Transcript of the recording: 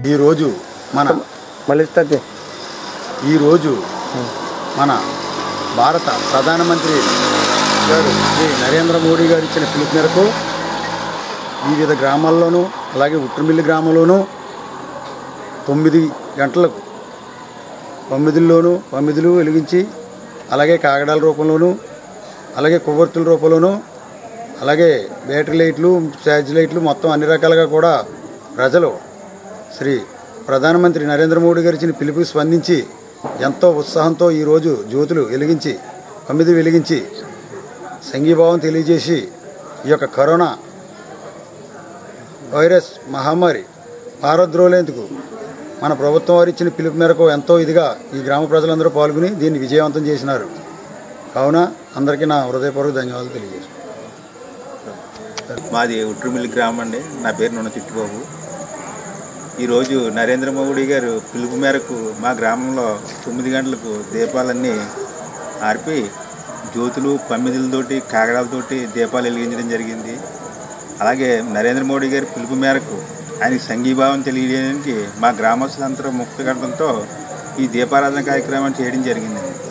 ఈరోజు మన మళ్ళీ ఇస్తుంది ఈరోజు మన భారత ప్రధానమంత్రి గారు శ్రీ నరేంద్ర మోడీ గారు ఇచ్చిన పిలుపు మేరకు వివిధ గ్రామాల్లోనూ అలాగే ఉట్రమిల్లి గ్రామంలోనూ తొమ్మిది గంటలకు తొమ్మిదిల్లోనూ తొమ్మిదిలు వెలిగించి అలాగే కాగడాల రూపంలోనూ అలాగే కొవ్వొత్తుల రూపంలోనూ అలాగే బ్యాటరీ లైట్లు ఛార్జ్ లైట్లు మొత్తం అన్ని రకాలుగా కూడా ప్రజలు శ్రీ ప్రధానమంత్రి నరేంద్ర మోడీ గారు ఇచ్చిన పిలుపు స్పందించి ఎంతో ఉత్సాహంతో ఈరోజు జ్యోతులు వెలిగించి తొమ్మిది వెలిగించి సంఘీభావం తెలియజేసి ఈ యొక్క కరోనా వైరస్ మహమ్మారి పారద్రోలేందుకు మన ప్రభుత్వం వారు ఇచ్చిన పిలుపు మేరకు ఎంతో ఇదిగా ఈ గ్రామ ప్రజలందరూ పాల్గొని దీన్ని విజయవంతం చేసినారు కావున అందరికీ నా హృదయపూర్వక ధన్యవాదాలు తెలియజేస్తాను మాది ఉట్రుమిల్లి గ్రామం అండి నా పేరు నూనె చిట్టుబాబు ఈరోజు నరేంద్ర మోడీ గారు పిలుపు మేరకు మా గ్రామంలో తొమ్మిది గంటలకు దీపాలన్నీ ఆర్పి జ్యోతులు పమ్మిదులతోటి కాగడాలతోటి దీపాలు వెలిగించడం జరిగింది అలాగే నరేంద్ర మోడీ గారి పిలుపు మేరకు ఆయనకి సంఘీభావం తెలియజేయడానికి మా గ్రామస్తులందరూ ముక్త గంటంతో ఈ దీపారాధన కార్యక్రమాన్ని చేయడం జరిగిందండి